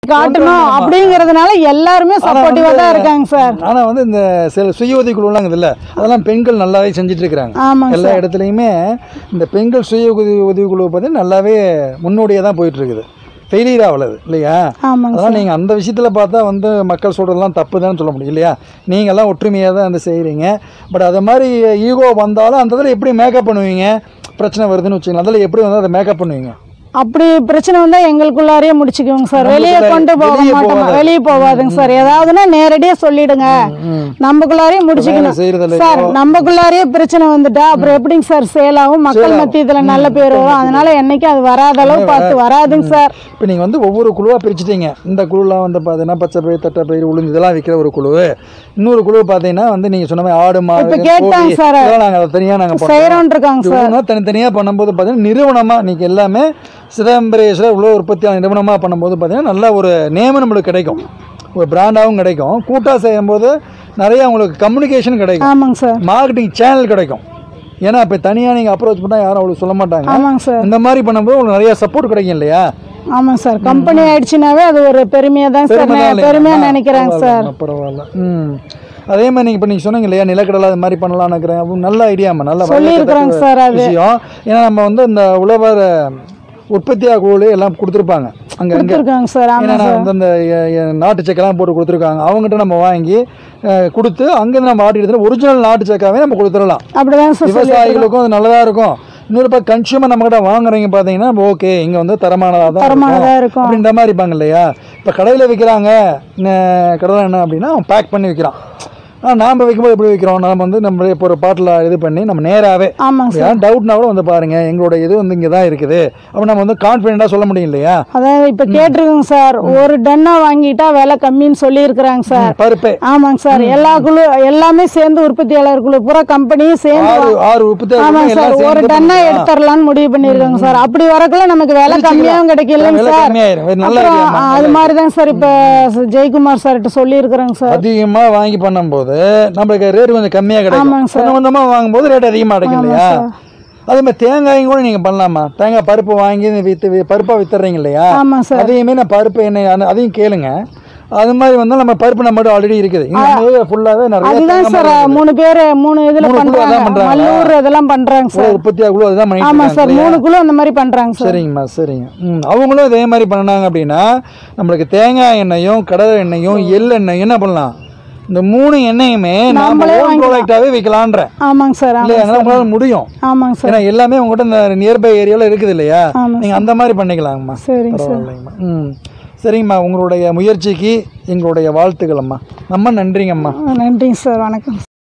காட்டணும் அப்படிங்கறதுனால எல்லாருமே சப்போர்ட்டிவா தான் இருக்காங்க சார் ஆனா வந்து இந்த சில சுய உதவி குழுலாம் இருக்குதுல்ல அதெல்லாம் பெண்கள் நல்லாவே செஞ்சுட்டு இருக்கிறாங்க ஆமாங்க எல்லா இடத்துலையுமே இந்த பெண்கள் சுய உதவி உதவி குழு பார்த்தீங்கன்னா நல்லாவே முன்னோடியாக தான் போயிட்டு இருக்குது ஃபெயிலியர் ஆகலது இல்லையா ஆமாங்க அதெல்லாம் நீங்கள் அந்த விஷயத்தில் பார்த்தா வந்து மக்கள் சொல்கிறதெல்லாம் தப்பு தான் சொல்ல முடியும் இல்லையா நீங்கள்லாம் ஒற்றுமையாக தான் வந்து செய்கிறீங்க பட் அது மாதிரி ஈகோ வந்தாலும் அந்த இதில் எப்படி மேக்கப் பண்ணுவீங்க பிரச்சனை வருதுன்னு வச்சுக்கலாம் அதில் எப்படி வந்து அதை மேக்கப் பண்ணுவீங்க அப்படி பிரச்சனை வந்தா எங்களுக்குள்ளாரையே முடிச்சுக்குவோங்க சார் வெளியே நமக்குள்ளார- கொண்டு போக வெளியே மாட்டோம் போகாது. வெளியே போகாதுங்க சார் ஏதாவதுன்னா நேரடியா சொல்லிடுங்க நமக்குள்ளாரையே முடிச்சுக்கணும் செய்கிறதில்ல சார் நமக்குள்ளாரையே பிரச்சனை வந்துட்டா அப்புறம் எப்படிங்க சார் சேல் ஆகும் மக்கள் மத்தியத்துல நல்ல பேர் வரும் அதனால என்னைக்கும் அது வராத அளவு பார்த்து வராதுங்க சார் இப்போ நீங்கள் வந்து ஒவ்வொரு குழுவாக பிரிச்சுட்டீங்க இந்த குழுலாம் வந்து பார்த்தீங்கன்னா பச்சை பயிர் தட்டை பயிர் உளுந்து இதெல்லாம் விற்கிற ஒரு குழு இன்னொரு குழு பார்த்தீங்கன்னா வந்து நீங்கள் சொன்ன மாதிரி ஆடு மாடு இப்ப கேட்டாங்க கோழி, சார். இதெல்லாம் நாங்கள் அதை தனியாக நாங்கள் செய்யறோம் இருக்காங்க சார் இவங்க தனித்தனியாக பண்ணும்போது பார்த்தீங்கன்னா நிறுவனமாக நீங்கள் எல்லாமே சிதம்பரேஸ்வரர் உலக உற்பத்தியான நிறுவனமாக பண்ணும்போது பார்த்தீங்கன்னா நல்ல ஒரு நேம் நம்மளுக்கு கிடைக்கும் ஒரு பிராண்டாகவும் கிடைக்கும் கூட்டாக செய்யும்போது நிறைய உங்களுக்கு கம்யூனிகேஷன் கிடைக்கும் ஆமாங்க சார் மார்க்கெட்டிங் சேனல் கிடைக்கும் ஏன்னா இப்போ தனியாக நீங்கள் அப்ரோச் பண்ணால் யாரும் அவ்வளோ சொல்ல மாட்டாங்க ஆமாங்க சார் இந்த மாதிரி பண்ணும்போது உங்களுக்கு நிறைய சப்போர்ட் கிடைக்கும் இல்லையா ஆமாங்க சார் கம்பெனி ஆயிடுச்சுனாவே அது ஒரு பெருமையா தான் சார் பெருமை தான் இல்லையா? பெருமையா ஆ, நினைக்கிறாங்க சார் பரவாயில்ல, பரவாயில்ல ம் அதே மாதிரி நீங்கள் இப்போ நீங்கள் சொன்னீங்க இல்லையா நிலக்கடலை அது மாதிரி பண்ணலாம்னு நினைக்கிறேன் அப்போ நல்ல ஐடியாமா நல்ல சொல்லியிருக்கிறாங்க வரவேற்கத்தக்க சார் அது. விஷயம் ஏன்னா நம்ம வந்து இந்த உழவர் உற்பத்தியாக குழு எல்லாம் கொடுத்துருப்பாங்க அங்கே அங்கே கொடுத்துருக்காங்க சார் ஆமா ஏன்னா வந்து அந்த எ- எ- நாட்டு சக்கெல்லாம் போட்டு கொடுத்துருக்காங்க அவங்ககிட்ட நம்ம வாங்கி அஹ், கொடுத்து அங்கேருந்து நம்ம ஆட்டி எடுத்து ஒரிஜினல் நாட்டு சக்காவே நம்ம கொடுத்துடலாம் அப்படிதான் சார் சொல்லி விவசாயிகளுக்கும் அது நல்லதாக இருக்கும் இன்னொரு பக்கம் கன்சியூமர் நம்ம கிட்ட வாங்குறீங்க பார்த்தீங்கன்னா ஓகே இங்கே வந்து தரமானதாக தான் தரமானதா இருக்கும் அப்படின்ற மாதிரி இருப்பாங்க இல்லையா இப்போ கடையில் விற்கிறாங்க கடலை என்ன அப்படின்னா அவன் பேக் பண்ணி விற்கிறான் ஆனால் நாம் வைக்கும்போது எப்படி வைக்கிறோம் நாம் வந்து நம்ம இப்போ ஒரு பாட்டில் இது பண்ணி நம்ம நேராகவே ஆமாங்க சார் யாரும் டவுட்னா கூட வந்து பாருங்க எங்களோட இது வந்து இங்கே தான் இருக்குது அப்போ நம்ம வந்து கான்ஃபிடென்ட்டாக சொல்ல முடியும் இல்லையா அதாவது இப்ப கேட்டிருக்கோங்க சார் ஒரு டன்னா வாங்கிட்டா விலை கம்மின்னு சொல்லி இருக்கிறாங்க சார் பருப்பே ஆமாங்க சார் எல்லா குழு எல்லாமே சேர்ந்து உற்பத்தியாளர் குழு பூரா கம்பெனியும் சேர்ந்து ஆறு ஆறு உப்பு ஆமாங்க சார் ஒரு டன்னா எடுத்துடலாம்னு முடிவு பண்ணிருக்காங்க சார் அப்படி வரக்குள்ள நமக்கு விலை கம்மியாகவும் கிடைக்கலங்க விலை சார் கம்மியாயிரும் இது நல்ல அப்புறம் idea மா. அது மாதிரி தான் சார் இப்ப ஜெயக்குமார் சார்கிட்ட சொல்லி இருக்கிறாங்க சார் அதிகமாக வாங்கி பண்ணும்போது நம்மளுக்கு ரேட் கொஞ்சம் கம்மியாக கிடைக்கும் ஆமாங்க சார். கொஞ்சம் கொஞ்சமாக வாங்கும்போது ரேட் அதிகமாக கிடைக்கும் இல்லையா அதே மாதிரி தேங்காயும் கூட நீங்கள் பண்ணலாமா தேங்காய் பருப்பு வாங்கி விற்று பருப்பாக வித்துறீங்க இல்லையா ஆமாங்க சார் அதையுமே நான் பருப்பு எண்ணெய் அந்த- அதையும் கேளுங்க அது மாதிரி வந்து நம்ம பருப்பு நம்மகிட்ட ஆல்ரெடி இருக்குது இங்கே ஃபுல்லாகவே நிறைய அதுதான் தேங்காய் சார் மரம் மூணு பேரு மூணு இதுல மூணு குழு பண்றாங்க அதான் பண்றாங்களா? மல்லூர் இதெல்லாம் பண்றாங்க உலக சார் உற்பத்தியாக குழு அதுதான் பண்ணிட்டு ஆமா இருக்காங்க சார் இல்லையா? மூணு குழு அந்த மாதிரி பண்றாங்க சார் சரிங்கம்மா சரிங்க ம் அவங்களும் இதே மாதிரி பண்ணாங்க அப்படின்னா நம்மளுக்கு தேங்காய் எண்ணெயும் கடலை எண்ணெயும் எள்ளெண்ணெயும் என்ன பண்ணலாம் இந்த மூணு எண்ணெயுமே நாம நாமளே ஓன் ப்ராடக்டாகவே விற்கலான்றேன் ஆமாங்க சார் ஆமா இல்லையா அதனால உங்களால் முடியும் ஆமாங்க சார் ஏன்னா எல்லாமே உங்ககிட்ட இந்த நியர்பை ஏரியாவில் இருக்குது இல்லையா ஆமாம் நீங்கள் அந்த மாதிரி பண்ணிக்கலாங்கம்மா சரிங்க சார் பரவாயில்லைங்கம்மா ம் சரிங்கம்மா உங்களுடைய முயற்சிக்கு எங்களுடைய வாழ்த்துக்கள் அம்மா நம்ம நன்றிங்கம்மா நன்றிங்க சார் வணக்கம்